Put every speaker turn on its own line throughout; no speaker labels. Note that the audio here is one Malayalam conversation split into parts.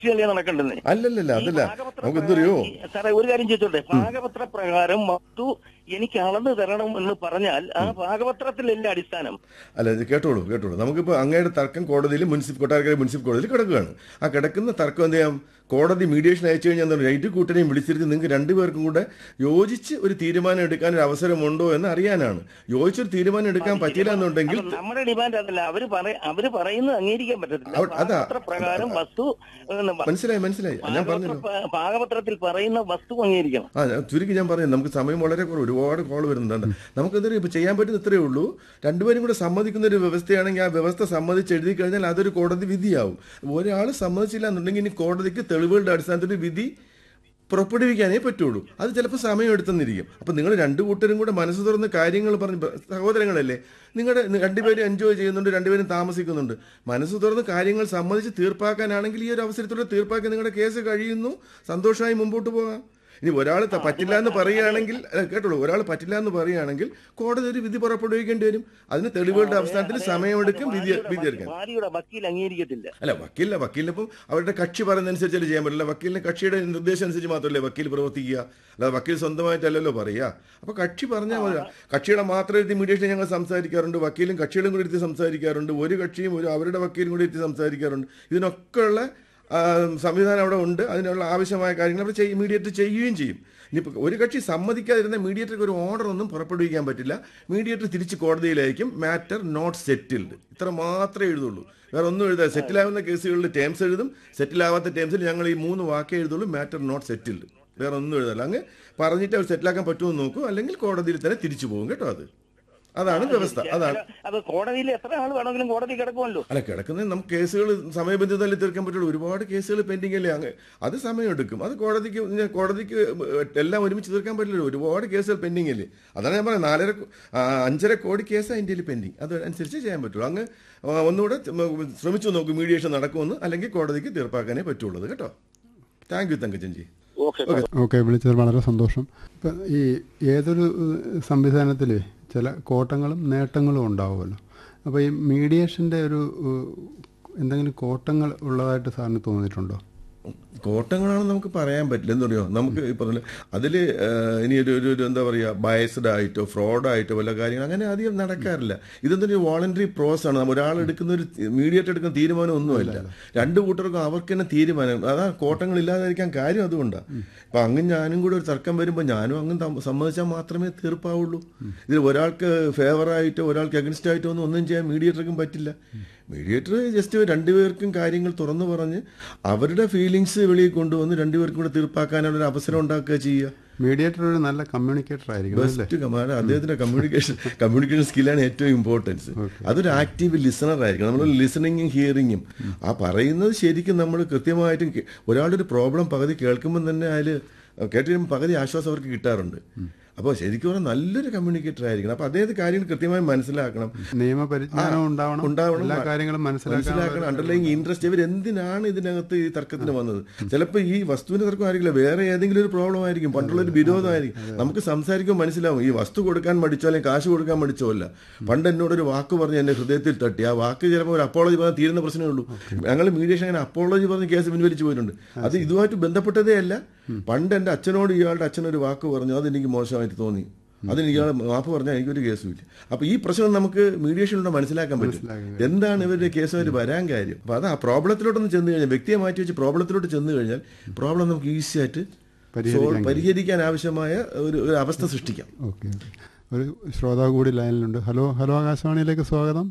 കളി നടക്കണ്ടെന്ന്
അല്ലല്ലല്ല
ഈ
അതല്ല
പാകപത്ര
നമുക്ക് എന്തറിയോ
പ്രകാരം- സാറേ ഒരു കാര്യം ചോദിച്ചോട്ടെ പാകപത്ര പ്രകാരം വസ്തു എനിക്ക് അളന്ന് തരണം എന്ന് പറഞ്ഞാൽ ആ പാകപത്രത്തിലല്ല അടിസ്ഥാനം
അല്ല ഇത് കേട്ടോളൂ കേട്ടോളൂ നമുക്കിപ്പോൾ അങ്ങയുടെ തർക്കം കോടതിയിൽ മുനിസിപ്പൽ കൊട്ടാരക്കര മുനിസിപ്പൽ കോടതിയിൽ കിടക്കുകയാണ് ആ കിടക്കുന്ന തർക്കം എന്ത് ചെയ്യാം കോടതി മീഡിയേഷൻ അയച്ചു കഴിഞ്ഞാൽ എന്താണ് രണ്ട് കൂട്ടരെയും വിളിച്ചിരുത്തി നിങ്ങൾക്ക് രണ്ടുപേർക്കും കൂടെ യോജിച്ച് ഒരു തീരുമാനം എടുക്കാൻ ഒരു അവസരമുണ്ടോ എന്ന് അറിയാനാണ് യോജിച്ചൊരു തീരുമാനം എടുക്കാൻ പറ്റില്ല എന്നുണ്ടെങ്കിൽ
അപ്പൊ നമ്മുടെ ഡിമാൻഡ് അതല്ല അവര് പറ അവര് പറയുന്നത് അംഗീകരിക്കാൻ പറ്റത്തില്ല
അവ- അതാ.
പാകപത്ര പ്രകാരം വസ്തു എന്ന് പ-
മനസ്സിലായി മനസ്സിലായി ഞാൻ പറഞ്ഞല്ലോ
പാകപത്ര- പാകപത്രത്തിൽ പറയുന്ന വസ്തു അംഗീകരിക്കണം
ആ ഞാൻ ചുരുക്കി ഞാൻ പറയാം നമുക്ക് സമയം വളരെ കുറവ് ഒരുപാട് കോൾ വരുന്നുണ്ട് നമുക്ക് എന്താ ഇപ്പൊ ചെയ്യാൻ പറ്റുന്ന ഇത്രയേ ഉള്ളൂ രണ്ടുപേരും കൂടെ സമ്മതിക്കുന്ന ഒരു വ്യവസ്ഥയാണെങ്കിൽ ആ വ്യവസ്ഥ സമ്മതിച്ച് എഴുതി കഴിഞ്ഞാൽ അതൊരു കോടതി വിധിയാവും ഒരാൾ സമ്മതിച്ചില്ല എന്നുണ്ടെങ്കിൽ ഇനി കോടതിക്ക് തെളിവുകളുടെ അടിസ്ഥാനത്തിൽ ഒരു വിധി പുറപ്പെടുവിക്കാനേ പറ്റുള്ളൂ അത് ചിലപ്പോൾ സമയം എടുത്തെന്നിരിക്കും അപ്പം നിങ്ങൾ രണ്ടു കൂട്ടരും കൂടെ മനസ്സ് തുറന്ന് കാര്യങ്ങൾ പറഞ്ഞ് സഹോദരങ്ങളല്ലേ നിങ്ങളുടെ രണ്ടുപേരും എൻജോയ് ചെയ്യുന്നുണ്ട് രണ്ടുപേരും താമസിക്കുന്നുണ്ട് മനസ്സ് തുറന്ന് കാര്യങ്ങൾ സമ്മതിച്ച് തീർപ്പാക്കാനാണെങ്കിൽ ഈ ഒരു അവസരത്തിലൂടെ തീർപ്പാക്കി നിങ്ങളുടെ കേസ് കഴിയുന്നു സന്തോഷമായി മുമ്പോട്ട് പോകാം ഇനി ഒരാൾ ത- പറ്റില്ല എന്ന് പറയുകയാണെങ്കിൽ അല്ല, കേട്ടോളൂ ഒരാൾ പറ്റില്ല എന്ന് പറയുകയാണെങ്കിൽ കോടതി ഒരു വിധി പുറപ്പെടുവിക്കേണ്ടി വരും അതിന് തെളിവുകളുടെ അവസാനത്തിൽ സമയമെടുക്കും വിധി വിധി എടുക്കാൻ
ഭാര്യയുടെ വക്കീൽ അംഗീകരിക്കത്തില്ല
അല്ല വക്കീലില്ല വക്കീലിനിപ്പം അവരുടെ കക്ഷി പറയുന്നതനുസരിച്ചല്ലേ ചെയ്യാൻ പറ്റില്ല വക്കീലിന് കക്ഷിയുടെ നിർദ്ദേശം അനുസരിച്ച് മാത്രമല്ലേ വക്കീൽ പ്രവർത്തിക്കുക അല്ലാതെ വക്കീൽ സ്വന്തമായിട്ടല്ലല്ലോ പറയുക അപ്പൊ കക്ഷി പറഞ്ഞാൽ മതി കക്ഷിയുടെ മാത്രം ഇരുത്തി മീഡിയേഷനിൽ ഞങ്ങൾ സംസാരിക്കാറുണ്ട് വക്കീലും കക്ഷികളും കൂടി ഇരുത്തി സംസാരിക്കാറുണ്ട് ഒരു കക്ഷിയും ഒരു അവരുടെ വക്കീലും കൂടി ഇരുത്തി സംസാരിക്കാറുണ്ട് ഇതിനൊക്കെ ഉള്ള ആ, സംവിധാനം അവിടെ ഉണ്ട് അതിനുള്ള ആവശ്യമായ കാര്യങ്ങൾ അവർ ചെയ്യും മീഡിയേറ്റർ ചെയ്യുകയും ചെയ്യും ഇനിയിപ്പോൾ ഒരു കക്ഷി സമ്മതിക്കാതിരുന്ന മീഡിയേറ്റർക്ക് ഒരു ഓർഡർ ഒന്നും പുറപ്പെടുവിക്കാൻ പറ്റില്ല മീഡിയേറ്റർ തിരിച്ച് കോടതിയിലായിരിക്കും മാറ്റർ നോട്ട് സെറ്റിൽഡ് ഇത്ര മാത്രമേ എഴുതുള്ളൂ വേറെ ഒന്നും എഴുതാ സെറ്റിലാവുന്ന കേസുകളിൽ ടേംസ് എഴുതും സെറ്റിലാവാത്ത ടേംസിൽ ഞങ്ങൾ ഈ മൂന്ന് വാക്കേ എഴുതുള്ളൂ മാറ്റർ നോട്ട് സെറ്റിൽഡ് വേറെ ഒന്നും എഴുതാല്ല അങ്ങ് പറഞ്ഞിട്ട് അവർ സെറ്റിലാക്കാൻ പറ്റുമെന്ന് നോക്കൂ അല്ലെങ്കിൽ കോടതിയിൽ തന്നെ തിരിച്ചു പോകും കേട്ടോ അത് അതാണ് വ്യവസ്ഥ അതാണ്
അപ്പൊ കോടതിയിൽ എത്ര ആൾ വേണമെങ്കിലും കോടതി കിടക്കുമല്ലോ
അല്ല കിടക്കുന്നത് നമുക്ക് കേസുകൾ സമയബന്ധിതമല്ലേ തീർക്കാൻ പറ്റുള്ളൂ ഒരുപാട് കേസുകൾ പെൻഡിംഗ് അല്ലേ അങ്ങ് അത് സമയമെടുക്കും അത് കോടതിക്ക് ഇങ്ങനെ കോടതിക്ക് എല്ലാം ഒരുമിച്ച് തീർക്കാൻ പറ്റില്ല ഒരുപാട് കേസുകൾ പെൻഡിംഗ് അല്ലേ അതാണ് ഞാൻ പറയുന്നത് നാലര കോ- ആ, അഞ്ചര കോടി കേസാണ് ഇന്ത്യയിൽ പെൻഡിങ് അത് അനുസരിച്ച് ചെയ്യാൻ പറ്റുള്ളൂ അങ്ങ് ആ, ഒന്നുകൂടെ ശ്രമിച്ചു നോക്കും മീഡിയേഷൻ നടക്കുമെന്ന് അല്ലെങ്കിൽ കോടതിക്ക് തീർപ്പാക്കാനേ പറ്റുള്ളൂ കേട്ടോ താങ്ക് യു തങ്കച്ചൻജി
ഓക്കെ
ഓക്കെ വിളിച്ചത് വളരെ സന്തോഷം ഇപ്പം ഈ ഏതൊരു ഏഹ്, സംവിധാനത്തിൽ ചില കോട്ടങ്ങളും നേട്ടങ്ങളും ഉണ്ടാവുമല്ലോ അപ്പോൾ ഈ മീഡിയേഷൻ്റെ ഒരു ഏഹ്, എന്തെങ്കിലും കോട്ടങ്ങൾ ഉള്ളതായിട്ട് സാറിന് തോന്നിയിട്ടുണ്ടോ
കോട്ടങ്ങളാണെന്ന് നമുക്ക് പറയാൻ പറ്റില്ല എന്താ പറയുക നമുക്ക് ഈ പറഞ്ഞ അതിൽ ഇനി ഒരു ഒരു ഒരു എന്താ പറയുക ബയസ്ഡ് ആയിട്ടോ ഫ്രോഡായിട്ടോ വല്ല കാര്യങ്ങൾ അങ്ങനെ അധികം നടക്കാറില്ല ഇതൊന്നും ഒരു വോളണ്ടറി പ്രോസസ് ആണ് നമ്മ ഒരാൾ എടുക്കുന്ന ഒരു മീഡിയേറ്റ് എടുക്കുന്ന തീരുമാനം ഒന്നുമല്ല രണ്ട് കൂട്ടർക്കും അവർക്ക് തന്നെ തീരുമാനം അതാ കോട്ടങ്ങൾ ഇല്ലാതിരിക്കാൻ കാര്യം അതുകൊണ്ടാണ് അപ്പൊ അങ്ങും ഞാനും കൂടെ ഒരു തർക്കം വരുമ്പോൾ ഞാനും അങ്ങും തം- സമ്മതിച്ചാൽ മാത്രമേ തീർപ്പാവുള്ളൂ ഇതിൽ ഒരാൾക്ക് ഫേവറായിട്ടോ ഒരാൾക്ക് അഗൻസ്റ്റ് ആയിട്ടോ ഒന്നും ഒന്നും ചെയ്യാൻ മീഡിയേറ്റർക്കും പറ്റില്ല മീഡിയേറ്റർ ജസ്റ്റ് രണ്ടുപേർക്കും കാര്യങ്ങൾ തുറന്നു പറഞ്ഞ് അവരുടെ ഫീലിങ്സ് വെളിയിൽ കൊണ്ടുവന്ന് രണ്ടുപേർക്കും കൂടെ തീർപ്പാക്കാനുള്ള ഒരു അവസരം ഉണ്ടാക്കുക ചെയ്യുക
മീഡിയേറ്റർ ഒരു നല്ല കമ്മ്യൂണിക്കേറ്റർ ആയിരിക്കണം അല്ലേ
ബെസ്റ്റ് കമാൻഡ് അദ്ദേഹത്തിന്റെ കമ്മ്യൂണിക്കേഷൻ കമ്മ്യൂണിക്കേഷൻ സ്കില്ലാണ് ഏറ്റവും ഇമ്പോർട്ടൻസ് അതൊരു ആക്റ്റീവ് ലിസണർ ആയിരിക്കും നമ്മൾ ലിസണിങ്ങും ഹിയറിങ്ങും ആ പറയുന്നത് ശരിക്കും നമ്മൾ കൃത്യമായിട്ടും കേ- ഒരാളുടെ ഒരു പ്രോബ്ലം പകുതി കേൾക്കുമ്പോൾ തന്നെ അതിൽ കേട്ട് കഴിയുമ്പോൾ പകുതി ആശ്വാസം അവർക്ക് കിട്ടാറുണ്ട് അപ്പോൾ ശരിക്കും പറഞ്ഞാൽ നല്ലൊരു കമ്മ്യൂണിക്കേറ്റർ ആയിരിക്കണം അപ്പോൾ അദ്ദേഹത്തെ കാര്യങ്ങൾ കൃത്യമായി മനസ്സിലാക്കണം
നിയമപരിജ്ഞാനം ഉണ്ടാവണം
ഉണ്ടാവണം.
എല്ലാ കാര്യങ്ങളും മനസ്സിലാക്കാൻ
മനസ്സിലാക്കണം അണ്ടർലൈങ് ഇൻട്രസ്റ്റ് ഇവർ എന്തിനാണ് ഇതിനകത്ത് ഈ തർക്കത്തിന് വന്നത് ചിലപ്പോൾ ഈ വസ്തുവിന്റെ തർക്കം ആയിരിക്കില്ല വേറെ ഏതെങ്കിലും ഒരു പ്രോബ്ലം ആയിരിക്കും പണ്ടുള്ള ഒരു വിരോധമായിരിക്കും നമുക്ക് സംസാരിക്കുമ്പോൾ മനസ്സിലാവും ഈ വസ്തു കൊടുക്കാൻ മടിച്ചോ അല്ലെങ്കിൽ കാശ് കൊടുക്കാൻ മടിച്ചോ അല്ല പണ്ട് എന്നോട് ഒരു വാക്ക് പറഞ്ഞ് എന്റെ ഹൃദയത്തിൽ തട്ടി ആ വാക്ക് ചിലപ്പോൾ ഒരു അപ്പോളജി പറഞ്ഞാൽ തീരുന്ന പ്രശ്നമേ ഉള്ളൂ ഞങ്ങൾ മീഡിയേഷൻ അങ്ങനെ അപ്പോളജി പറഞ്ഞ് കേസ് പിൻവലിച്ചു പോയിട്ടുണ്ട് അത് ഇതുമായിട്ട് ബന്ധപ്പെട്ടതേ അല്ല പണ്ട് എന്റെ അച്ഛനോട് ഇയാളുടെ അച്ഛനൊരു വാക്ക് പറഞ്ഞു അത് എനിക്ക് മോശമായിട്ട് തോന്നി അതിന് ഇയാൾ മാപ്പ് പറഞ്ഞാൽ എനിക്കൊരു കേസുമില്ല അപ്പൊ ഈ പ്രശ്നം നമുക്ക് മീഡിയേഷനിലൂടെ മനസ്സിലാക്കാൻ പറ്റും എന്താണ് ഇവരുടെ കേസുമായിട്ട് വരാൻ കാര്യം അപ്പൊ അത് ആ പ്രോബ്ലത്തിലോട്ടൊന്ന് ചെന്ന് കഴിഞ്ഞാൽ വ്യക്തിയെ മാറ്റി വെച്ച് പ്രോബ്ലത്തിലോട്ട് ചെന്ന് കഴിഞ്ഞാൽ പ്രോബ്ലം നമുക്ക് ഈസി ആയിട്ട് solve- പരിഹരിക്കാൻ ആവശ്യമായ ഒരു ഒരു അവസ്ഥ സൃഷ്ടിക്കാം
ഓക്കെ ഒരു ശ്രോതാവ് കൂടി ലൈനിലുണ്ട് ഹലോ ഹലോ ആകാശവാണിയിലേക്ക് സ്വാഗതം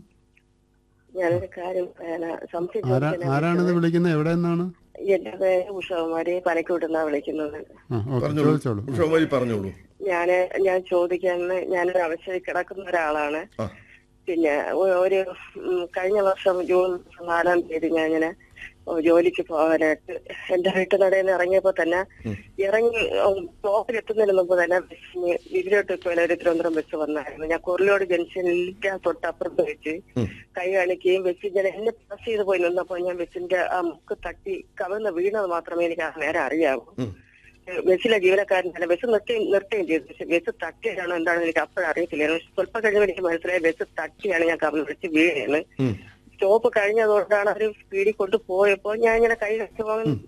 ഞാനൊരു കാര്യം പറയാനാ സംശയം
ആരാ
ചോദിക്കാനാ
ആരാണിത് വിളിക്കുന്നത് എവിടെ നിന്നാണ്
എന്റെ പേര് ഉഷകുമാരി പനക്കൂട്ടുന്നാ വിളിക്കുന്നത്
ആ ഓക്കെ
പറഞ്ഞോളൂ
ചോദിച്ചോളൂ
ഉഷോമാരി പറഞ്ഞോളൂ
ഞാന് ഞാൻ ചോദിക്കാൻ ഞാനൊരു അവസ്ഥയിൽ കിടക്കുന്ന ഒരാളാണ്
ആ
പിന്നെ ഒ- ഒരു ഉം, കഴിഞ്ഞ വർഷം ജൂൺ നാലാം തീയതി ഞാൻ ഇങ്ങനെ ജോലിക്ക് പോകാനായിട്ട് എന്റെ വീട്ടുനടയിൽ നിന്ന് ഇറങ്ങിയപ്പോ തന്നെ ഇറങ്ങി ബ്ലോക്കിൽ എത്തുന്നതിന് മുമ്പ് തന്നെ ബസ്സിന് ഇതിലോട്ട് ഇപ്പോൾ ഒരു തിരുവനന്തപുരം ബസ് വന്നായിരുന്നു ഞാൻ കുറിലോട് ജംഗ്ഷനിൽ തൊട്ടപ്പുറത്ത് വെച്ച് കൈ കാണിക്കുകയും ബസ് ഇങ്ങനെ എന്നെ പാസ് ചെയ്ത് പോയി നിന്നപ്പോ ഞാൻ ബസ്സിന്റെ ആ മുക്ക് തട്ടി കവിന്ന് വീണത് മാത്രമേ എനിക്ക് ആ നേരം അറിയാവൂ ബസ്സിലെ ജീവനക്കാരൻ തന്നെ ബസ് നിർത്തി നിർത്തുകയും ചെയ്തു പക്ഷെ ബസ് തട്ടിയാണോ എന്താണെന്ന് എനിക്ക് അപ്പോഴും അറിയത്തില്ലായിരുന്നു പക്ഷെ സ്വല്പം കഴിയുമ്പോൾ എനിക്ക് മനസ്സിലായി ബസ് തട്ടിയാണ് ഞാൻ കവിന്ന് വിളിച്ച് വീണേന്ന് സ്റ്റോപ്പ് കഴിഞ്ഞതുകൊണ്ടാണ് അവർ സ്പീഡിൽ കൊണ്ട് പോയപ്പോ ഞാൻ ഇങ്ങനെ കൈ വെച്ചപ്പോൾ